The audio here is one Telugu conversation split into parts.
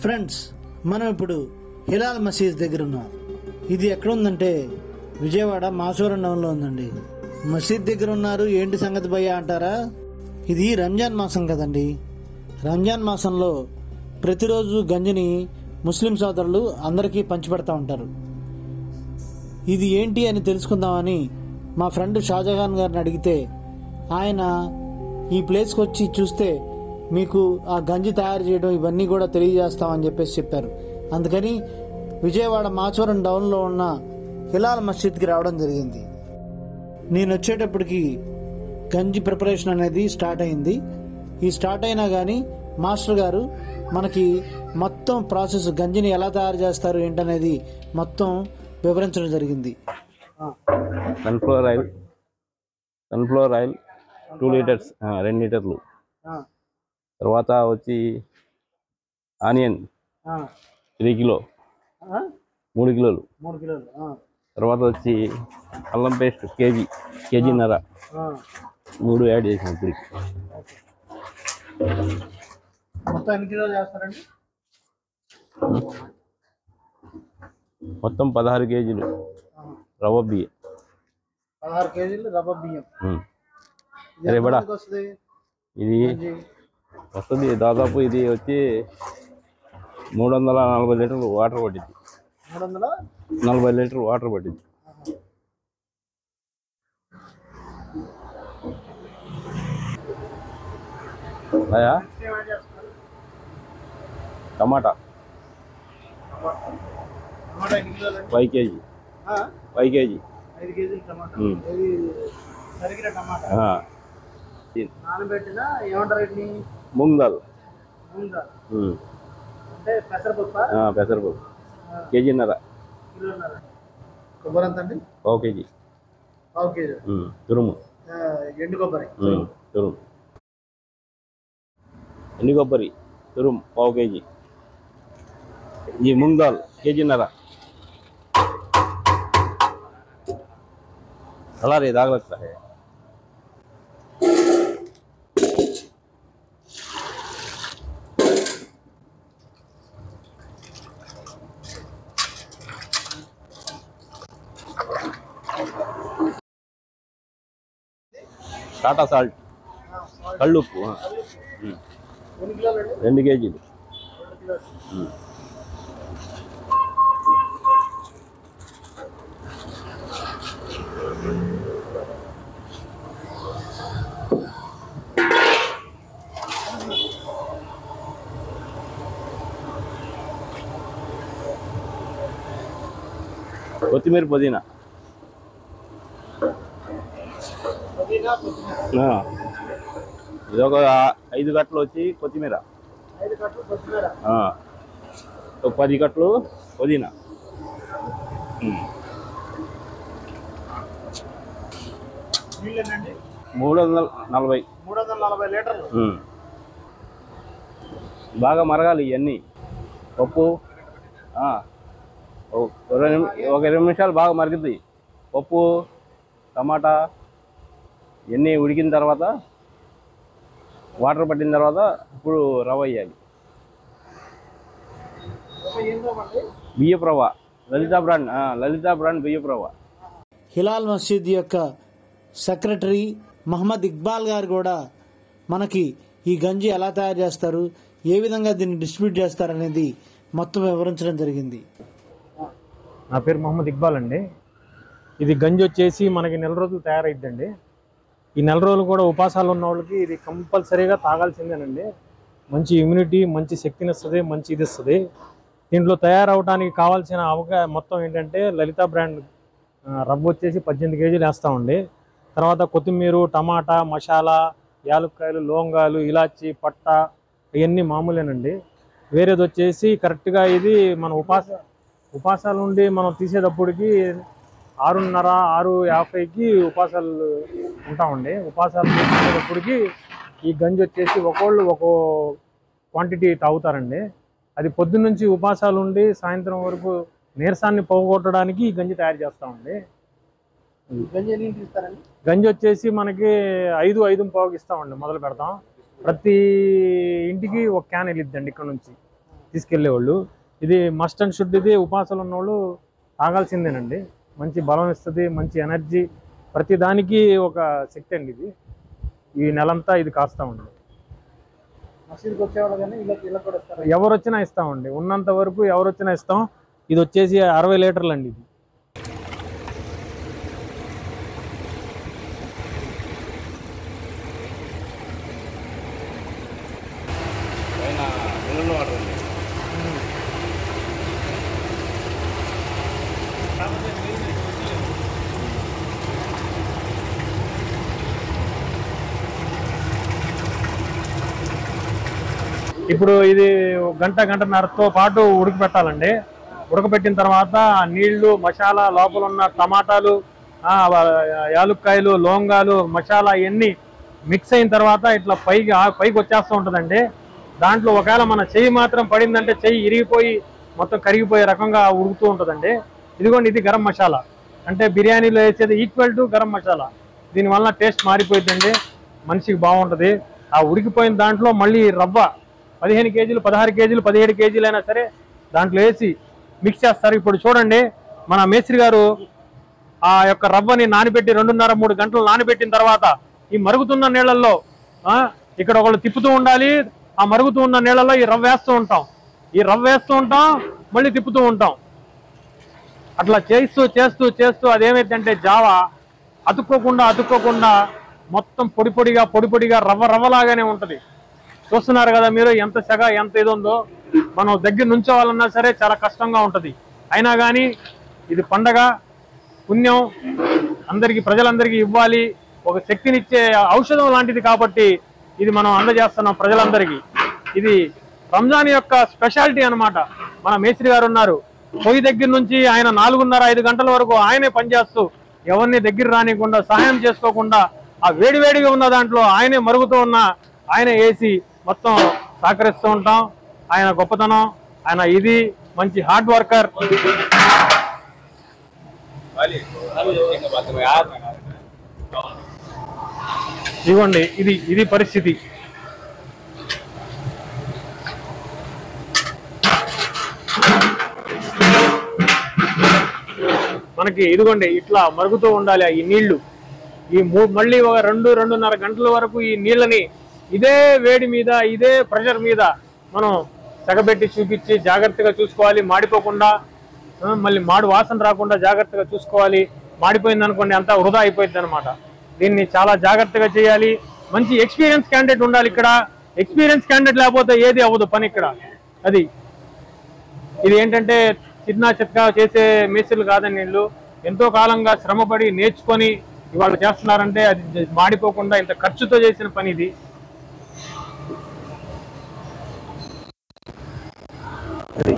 ఫ్రెండ్స్ మనం ఇప్పుడు హిలాల్ మసీద్ దగ్గర ఉన్నాం ఇది ఎక్కడ ఉందంటే విజయవాడ మాసూరం టౌన్లో ఉందండి మసీద్ దగ్గర ఉన్నారు ఏంటి సంగతి భయ్య అంటారా ఇది రంజాన్ మాసం కదండి రంజాన్ మాసంలో ప్రతిరోజు గంజిని ముస్లిం సోదరులు అందరికీ పంచిపెడతా ఉంటారు ఇది ఏంటి అని తెలుసుకుందామని మా ఫ్రెండ్ షాజహాన్ గారిని అడిగితే ఆయన ఈ ప్లేస్కి వచ్చి చూస్తే మీకు ఆ గంజి తయారు చేయడం ఇవన్నీ కూడా తెలియజేస్తామని చెప్పేసి చెప్పారు అందుకని విజయవాడ మాచవరం డౌన్లో ఉన్న హిలాల్ మస్జిద్కి రావడం జరిగింది నేను వచ్చేటప్పటికి గంజి ప్రిపరేషన్ అనేది స్టార్ట్ అయింది ఈ స్టార్ట్ అయినా కానీ మాస్టర్ గారు మనకి మొత్తం ప్రాసెస్ గంజిని ఎలా తయారు చేస్తారు ఏంటనేది మొత్తం వివరించడం జరిగింది sunflower oil sunflower oil two litres ఆ, రెండు లీటర్లు తర్వాత వచ్చి ఆనియన్ త్రీ కిలో మూడు కిలోలు మూడు కిలోలు తర్వాత వచ్చి అల్లం పేస్ట్ కేజీ కేజీన్నర మూడు యాడ్ చేసాం ఇప్పటికి మొత్తం ఎన్ని కిలోలు చేస్తారండి మొత్తం పదహారు కేజీలు రవ్వ బియ్యం పదహారు కేజీలు రవ్వ బియ్యం ఉమ్. ఇది అరే బడా. ఎంతమందికి వస్తుంది ఇది గంజి? వస్తుంది దాదాపు ఇది వచ్చి మూడు వందల నలభై లీటర్లు వాటర్ పట్టింది మూడు వందల నలభై లీటర్ వాటర్ పట్టింది అయ్యా ఏం యాడ్ చేస్తున్నారు? టమాటా టమాటా ఎన్ని కిలోలు అండి? ఫైవ్ కేజీ ఆ? ఫైవ్ కేజీ ఐదు కేజీలు టమాటా ఉమ్. ఇది తరిగిన టమాటా ఆ. నానబెట్టిన ఏమంటారు వీటిని మూంగ్ దాల్ ఉందా ఉమ్. అంటే పెసరపప్పు ఆ, పెసరపప్పు కేజీన్నర కిలోన్నర కొబ్బరి ఎంత అండి పావు కేజీ పావు కేజీ ఉమ్. తురుము ఆ, ఎండు కొబ్బరి ఉమ్. తురుము ఎండు కొబ్బరి తురుము పావు కేజీ ఈ మూంగ్ దాల్ కేజీన్నర అలా రే दाग लगता है టాటా సాల్ట్ కళ్ళుప్పు ఆ. ఉమ్. ఎన్ని కిలోలు అండి రెండు కేజీలు రెండు కిలోలు ఉమ్. కొత్తిమీర పుదీనా పుదీనా కొత్తిమీర ఆ. ఇది ఒక ఐదు గంటలు వచ్చి కొత్తిమీర ఐదు కట్టలు కొత్తిమీర ఆ. ఒక పది కట్టలు పుదీనా ఉమ్. నీళ్ళేనండి మూడు వందల నలభై మూడు వందల నలభై లీటర్లు ఉమ్. బాగా మరగాలి ఇవన్నీ పప్పు ఆ. ఒక ఇరవై నిమి- ఒక ఇరవై నిమిషాలు బాగా మరుగుతాయి పప్పు టమాటా ఇవన్నీ ఉడికిన తర్వాత వాటర్ పట్టిన తర్వాత ఇప్పుడు రవ్వ వేయాలి ఏంటో అండి బియ్యపు రవ్వ లలిత బ్రాండ్ ఆ, లలిత బ్రాండ్ బియ్యపు రవ్వ హిలాల్ మసీద్ యొక్క సెక్రటరీ మహమ్మద్ ఇక్బాల్ గారు కూడా మనకి ఈ గంజి ఎలా తయారు చేస్తారు ఏ విధంగా దీన్ని డిస్ట్రిబ్యూట్ చేస్తారనేది మొత్తం వివరించడం జరిగింది నా పేరు మహమ్మద్ ఇక్బాల్ అండి ఇది గంజి వచ్చేసి మనకి నెల రోజులు తయారైద్దండి ఈ నెల రోజులు కూడా ఉపాసాలు ఉన్న వాళ్ళకి ఇది కంపల్సరీగా తాగాల్సిందేనండి మంచి ఇమ్యూనిటీ మంచి శక్తిని ఇస్తుంది మంచి ఇది ఇస్తుంది దీంట్లో తయారవడానికి కావాల్సిన అవగా మొత్తం ఏంటంటే లలిత బ్రాండ్ ఆ, రవ్వ వచ్చేసి పద్దెనిమిది కేజీలు వేస్తామండి తర్వాత కొత్తిమీర టమాటా మసాలా యాలక్కాయలు లోంగాలు ఇలాచి పట్ట ఇవన్నీ మామూలేనండి వేరేది వచ్చేసి కరెక్ట్గా ఇది మన ఉపాస ఉపాసాలు ఉండి మనం తీసేటప్పటికి ఆరున్నర ఆరు యాభైకి ఉపాసాలు ఉంటామండి ఉపాసాలు తీసేటప్పటికి ఈ గంజి వచ్చేసి ఒక్కోళ్ళు ఒక్కో క్వాంటిటీ తాగుతారండి అది పొద్దున్న నుంచి ఉపాసాలు ఉండి సాయంత్రం వరకు నీరసాన్ని పోగొట్టడానికి ఈ గంజి తయారు చేస్తామండి గంజి ఎన్ని తీస్తారండి గంజి వచ్చేసి మనకి ఐదు ఐదు పావుకి ఇస్తామండి మొదలు పెడతాం ప్రతి ఇంటికి ఒక క్యాన్ వెళ్ళిద్దండి ఇక్కడ నుంచి తీసుకెళ్లేవాళ్ళు ఇది మస్ట్ అండ్ షుడ్ ఇది ఉపాసాలు ఉన్నవాళ్ళు తాగాల్సిందేనండి మంచి బలం ఇస్తుంది మంచి ఎనర్జీ ప్రతి దానికి ఒక శక్తి అండి ఇది ఈ నెలంతా ఇది కాస్తామండి మసీద్కి వచ్చేవాళ్ళు కానీ వీళ్ళకి వీళ్ళకి కూడా ఇస్తారు ఎవరు వచ్చినా ఇస్తామండి ఉన్నంత వరకు ఎవరు వచ్చినా ఇస్తాం ఇది వచ్చేసి అరవై లీటర్లు అండి ఇది పైన మినరల్ వాటర్ ఉంది ఇప్పుడు ఇది గంట గంటన్నరతో పాటు ఉడకబెట్టాలండి ఉడకబెట్టిన తర్వాత ఆ నీళ్లు మసాలా లోపల ఉన్న టమాటాలు ఆ, యాలుక్కాయలు లోంగాలు మసాలా ఇవన్నీ మిక్స్ అయిన తర్వాత ఇట్లా పైకి ఆ- పైకి వచ్చేస్తూ ఉంటుందండి దాంట్లో ఒకవేళ మన చెయ్యి మాత్రం పడిందంటే చెయ్యి ఇరిగిపోయి మొత్తం కరిగిపోయే రకంగా ఉడుకుతూ ఉంటుందండి ఇదిగోండి ఇది గరం మసాలా అంటే బిర్యానీలో వేసేది ఈక్వల్ టు గరం మసాలా దీనివల్ల టేస్ట్ మారిపోయిందండి మనిషికి బాగుంటుంది ఆ ఉడికిపోయిన దాంట్లో మళ్ళీ రవ్వ పదిహేను కేజీలు పదహారు కేజీలు పదిహేడు కేజీలు అయినా సరే దాంట్లో వేసి మిక్స్ చేస్తారు ఇప్పుడు చూడండి మన మేస్త్రి గారు ఆ యొక్క రవ్వని నానబెట్టి రెండున్నర మూడు గంటలు నానబెట్టిన తర్వాత ఈ మరుగుతున్న నీళ్ళల్లో ఆ, ఇక్కడ ఒకళ్ళు తిప్పుతూ ఉండాలి ఆ మరుగుతూ ఉన్న నీళ్ళలో ఈ రవ్వ వేస్తూ ఉంటాం ఈ రవ్వ వేస్తూ ఉంటాం మళ్ళీ తిప్పుతూ ఉంటాం అట్లా చేస్తూ చేస్తూ చేస్తూ అదేమైందంటే జావ అతుక్కోకుండా అతుక్కోకుండా మొత్తం పొడి పొడిగా పొడి పొడిగా రవ్వ రవ్వలాగానే ఉంటది చూస్తున్నారు కదా మీరు ఎంత సెగ ఎంత ఇది ఉందో మనం దగ్గర నుంచోవాలన్నా సరే చాలా కష్టంగా ఉంటది అయినా కానీ ఇది పండగ పుణ్యం అందరికి ప్రజలందరికీ ఇవ్వాలి ఒక శక్తినిచ్చే ఔషధం లాంటిది కాబట్టి ఇది మనం అందజేస్తున్నాం ప్రజలందరికీ ఇది రంజాన్ యొక్క స్పెషాలిటీ అన్నమాట మన మేస్త్రి గారు ఉన్నారు పొయ్యి దగ్గర నుంచి ఆయన నాలుగున్నర ఐదు గంటల వరకు ఆయనే పనిచేస్తూ ఎవరిని దగ్గర రానికుండా సహాయం చేసుకోకుండా ఆ వేడి వేడిగా ఉన్న దాంట్లో ఆయనే మరుగుతూ ఉన్న ఆయన వేసి మొత్తం సహకరిస్తూ ఉంటాం ఆయన గొప్పతనం ఆయన ఇది మంచి హార్డ్ వర్కర్ ఇదిగోండి ఇది ఇది పరిస్థితి మనకి ఇదిగోండి ఇట్లా మరుగుతూ ఉండాలి ఈ నీళ్లు ఈ మూ మళ్ళీ ఒక రెండు రెండున్నర గంటల వరకు ఈ నీళ్ళని ఇదే వేడి మీద ఇదే ప్రెషర్ మీద మనం తెగబెట్టి చూపించి జాగ్రత్తగా చూసుకోవాలి మాడిపోకుండా ఆ, మళ్ళీ మాడు వాసన రాకుండా జాగ్రత్తగా చూసుకోవాలి మాడిపోయింది అనుకోండి అంతా వృధా అయిపోయింది అనమాట దీన్ని చాలా జాగ్రత్తగా చేయాలి మంచి ఎక్స్పీరియన్స్ క్యాండిడేట్ ఉండాలి ఇక్కడ ఎక్స్పీరియన్స్ క్యాండిడేట్ లేకపోతే ఏది అవ్వదు పని ఇక్కడ అది ఇది ఏంటంటే చిన్న చిత్కా చేసే మేస్త్రులు కాదని వీళ్ళు ఎంతో కాలంగా శ్రమపడి నేర్చుకొని ఇవాళ చేస్తున్నారంటే అది మాడిపోకుండా ఇంత ఖర్చుతో చేసిన పని ఇది అది.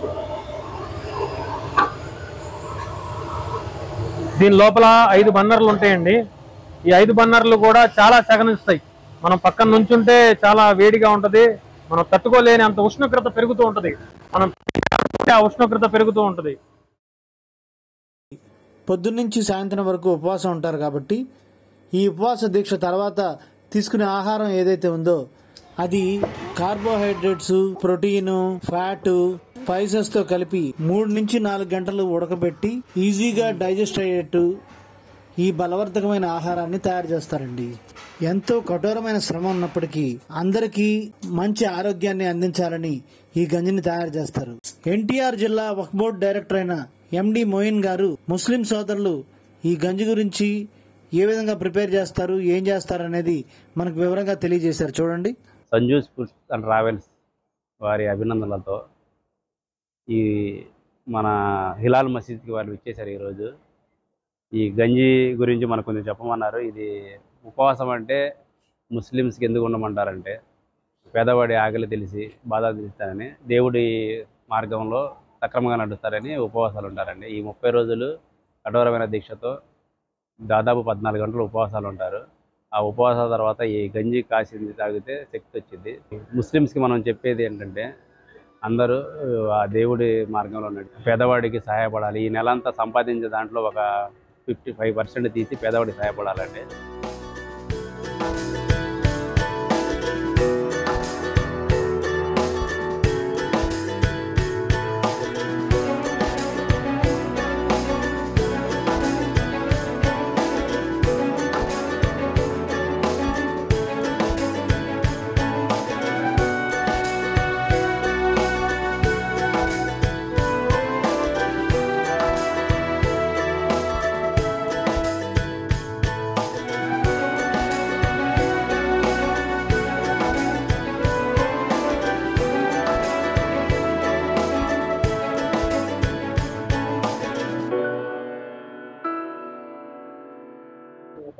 దీని లోపల ఐదు బన్నర్లు ఉంటాయండి ఈ ఐదు బన్నర్లు కూడా చాలా సెగనిస్తాయి మనం పక్కన నుంచుంటే చాలా వేడిగా ఉంటది మనం తట్టుకోలేని అంత ఉష్ణోగ్రత పెరుగుతూ ఉంటది మనం ఆ ఉష్ణోగ్రత పెరుగుతూ ఉంటది పొద్దున్నుంచి సాయంత్రం వరకు ఉపవాసం ఉంటారు కాబట్టి ఈ ఉపవాస దీక్ష తర్వాత తీసుకునే ఆహారం ఏదైతే ఉందో అది కార్బోహైడ్రేట్స్ ప్రోటీన్ ఫ్యాట్ స్పైసెస్ తో కలిపి మూడు నుంచి నాలుగు గంటలు ఉడకబెట్టి ఈజీగా డైజెస్ట్ అయ్యేట్టు ఈ బలవర్ధకమైన ఆహారాన్ని తయారు చేస్తారండి ఎంతో కఠోరమైన శ్రమ ఉన్నప్పటికీ అందరికీ మంచి ఆరోగ్యాన్ని అందించాలని ఈ గంజిని తయారు చేస్తారు ఎన్టీఆర్ జిల్లా వక్ఫ్ బోర్డ్ డైరెక్టర్ అయిన ఎండి మోయిన్ గారు ముస్లిం సోదరులు ఈ గంజి గురించి ఏ విధంగా ప్రిపేర్ చేస్తారు ఏం చేస్తారు అనేది మనకు వివరంగా తెలియజేశారు చూడండి సంజూ ఫుడ్స్ అండ్ ట్రావెల్స్ వారి అభినందనలతో ఈ మన హిలాల్ మసీద్కి వారు ఇచ్చేశారు ఈరోజు ఈ గంజి గురించి మనకు కొంచెం చెప్పమన్నారు ఇది ఉపవాసం అంటే ముస్లిమ్స్కి ఎందుకు ఉండమంటారంటే పేదవాడి ఆకలి తెలిసి బాధ తెలుస్తారని దేవుడి మార్గంలో సక్రమంగా నడుస్తారని ఉపవాసాలు ఉంటారండి ఈ ముప్పై రోజులు కఠోరమైన దీక్షతో దాదాపు పద్నాలుగు గంటలు ఉపవాసాలు ఉంటారు ఆ ఉపవాసాల తర్వాత ఈ గంజి కాసింది తాగితే శక్తి వచ్చింది ముస్లిమ్స్కి మనం చెప్పేది ఏంటంటే అందరూ ఆ దేవుడి మార్గంలో నడి పేదవాడికి సహాయపడాలి ఈ నెల అంతా సంపాదించే దాంట్లో ఒక ఫిఫ్టీ ఫైవ్ పర్సెంట్ తీసి పేదవాడికి సహాయపడాలండి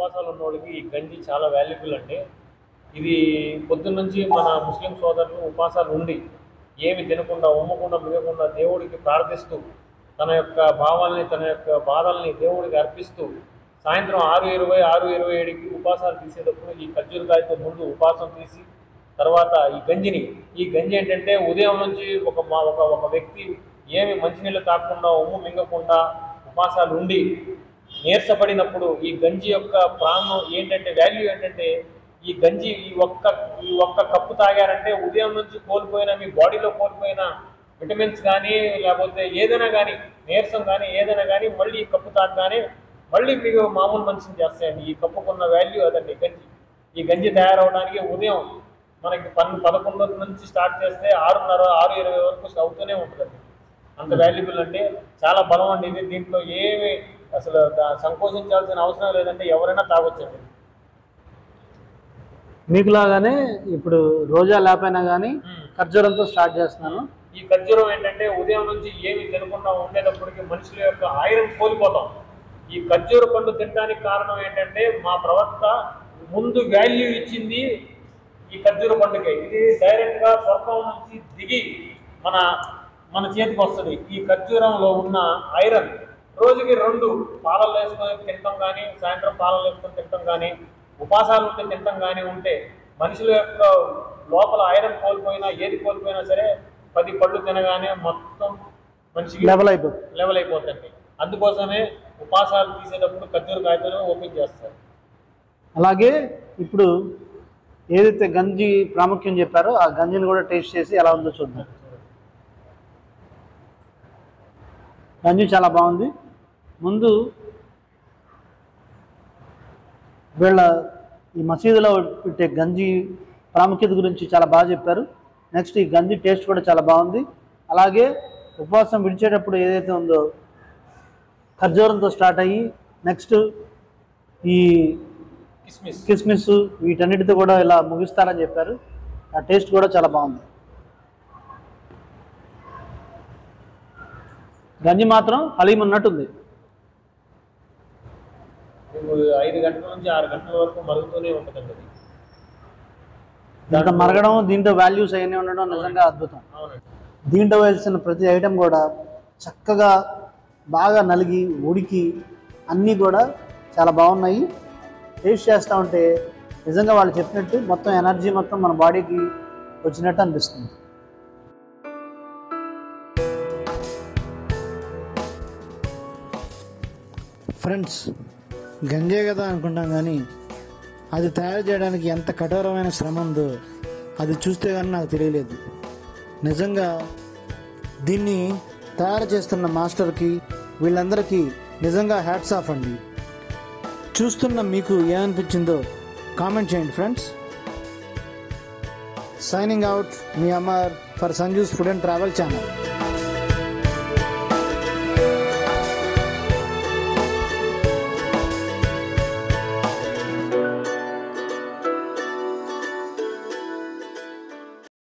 ఉపవాసాలు ఉన్న వాళ్ళకి ఈ గంజి చాలా వాల్యుబుల్ అండి ఇది పొద్దున్న నుంచి మన ముస్లిం సోదరులు ఉపవాసాలు ఉండి ఏమి తినకుండా ఉమ్మకుండా మిగకుండా దేవుడికి ప్రార్థిస్తూ తన యొక్క భావాల్ని తన యొక్క బాధల్ని దేవుడికి అర్పిస్తూ సాయంత్రం ఆరు ఇరవై ఆరు ఇరవై ఏడుకి ఉపవాసాలు తీసేటప్పుడు ఈ ఖర్జూరకాయతో ముందు ఉపవాసం తీసి తర్వాత ఈ గంజిని ఈ గంజి ఏంటంటే ఉదయం నుంచి ఒక మా- ఒక ఒక వ్యక్తి ఏమి మంచినీళ్ళు తాగకుండా ఉమ్ము మింగకుండా ఉపవాసాలు ఉండి నీరసపడినప్పుడు ఈ గంజి యొక్క ప్రాణం ఏంటంటే వాల్యూ ఏంటంటే ఈ గంజి ఈ ఒక్క ఈ ఒక్క కప్పు తాగారంటే ఉదయం నుంచి కోల్పోయిన మీ బాడీలో కోల్పోయిన విటమిన్స్ కానీ లేకపోతే ఏదైనా కానీ నీరసం కానీ ఏదైనా కానీ మళ్ళీ ఈ కప్పు తాగగానే మళ్ళీ మీకు మామూలు మనిషిని చేస్తాయండి ఈ కప్పుకున్న వాల్యూ అదండి గంజి ఈ గంజి తయారవడానికి ఉదయం మనకి పన్ను పదకొండు నుంచి స్టార్ట్ చేస్తే ఆరున్నర ఆరు ఇరవై వరకు అవుతూనే ఉంటుందండి అంత వాల్యుబుల్ అంటే చాలా బలం అండి ఇది దీంట్లో ఏమి అసలు దా- సంకోచించాల్సిన అవసరం లేదంటే ఎవరైనా తాగొచ్చండి మీకులాగానే ఇప్పుడు రోజా లేపైనా కానీ ఖర్జూరంతో స్టార్ట్ చేస్తున్నాను ఈ ఖర్జూరం ఏంటంటే ఉదయం నుంచి ఏమి తినకుండా ఉండేటప్పటికి మనుషుల యొక్క ఐరన్ కోల్పోతాం ఈ ఖర్జూర పండు తినడానికి కారణం ఏంటంటే మా ప్రవక్త ముందు వాల్యూ ఇచ్చింది ఈ ఖర్జూర పండుగ ఇది డైరెక్ట్ గా స్వర్గం నుంచి దిగి మన మన చేతికి వస్తుంది ఈ ఖర్జూరంలో ఉన్న ఐరన్ రోజుకి రెండు పాలలు వేసుకొని తినటం కానీ సాయంత్రం పాలలు వేసుకొని తినటం కానీ ఉపాసాలు ఉంటే తినటం కానీ ఉంటే మనుషుల యొక్క లోపల ఐరన్ కోల్పోయినా ఏది కోల్పోయినా సరే పది పళ్ళు తినగానే మొత్తం మనిషికి లెవెల్ అయిపోతుంది లెవెల్ అయిపోతుంది అందుకోసమే ఉపాసాలు తీసేటప్పుడు ఖర్జూర కాయతోనే ఓపెన్ చేస్తారు అలాగే ఇప్పుడు ఏదైతే గంజి ప్రాముఖ్యం చెప్పారో ఆ గంజిని కూడా టేస్ట్ చేసి ఎలా ఉందో చూద్దాం గంజి చాలా బాగుంది ముందు వీళ్ళ ఈ మసీదులో పెట్టే గంజి ప్రాముఖ్యత గురించి చాలా బాగా చెప్పారు నెక్స్ట్ ఈ గంజి టేస్ట్ కూడా చాలా బాగుంది అలాగే ఉపవాసం విడిచేటప్పుడు ఏదైతే ఉందో ఖర్జూరంతో స్టార్ట్ అయ్యి నెక్స్ట్ ఈ కిస్మిస్ కిస్మిస్ వీటన్నిటితో కూడా ఇలా ముగిస్తారని చెప్పారు ఆ టేస్ట్ కూడా చాలా బాగుంది గంజి మాత్రం హలీం ఉన్నట్టుంది మీకు ఐదు గంటల నుంచి ఆరు గంటల వరకు మరుగుతూనే ఉంటుందండి అది దీంట్లో మరగడం దీంట్లో వాల్యూస్ అవన్నీ ఉండడం నిజంగా అద్భుతం అవునండి దీంట్లో వేసిన ప్రతి ఐటెం కూడా చక్కగా బాగా నలిగి ఉడికి అన్నీ కూడా చాలా బాగున్నాయి టేస్ట్ చేస్తూ ఉంటే నిజంగా వాళ్ళు చెప్పినట్టు మొత్తం ఎనర్జీ మొత్తం మన బాడీకి వచ్చినట్టు అనిపిస్తుంది ఫ్రెండ్స్ గంజే కదా అనుకుంటాం కానీ అది తయారు చేయడానికి ఎంత కఠోరమైన శ్రమ ఉందో అది చూస్తే కానీ నాకు తెలియలేదు నిజంగా దీన్ని తయారు చేస్తున్న మాస్టర్కి వీళ్ళందరికీ నిజంగా హ్యాట్స్ ఆఫ్ అండి చూస్తున్న మీకు ఏమనిపించిందో కామెంట్ చేయండి ఫ్రెండ్స్ సైనింగ్ అవుట్ మీ Amar for Sanju's food and travel channel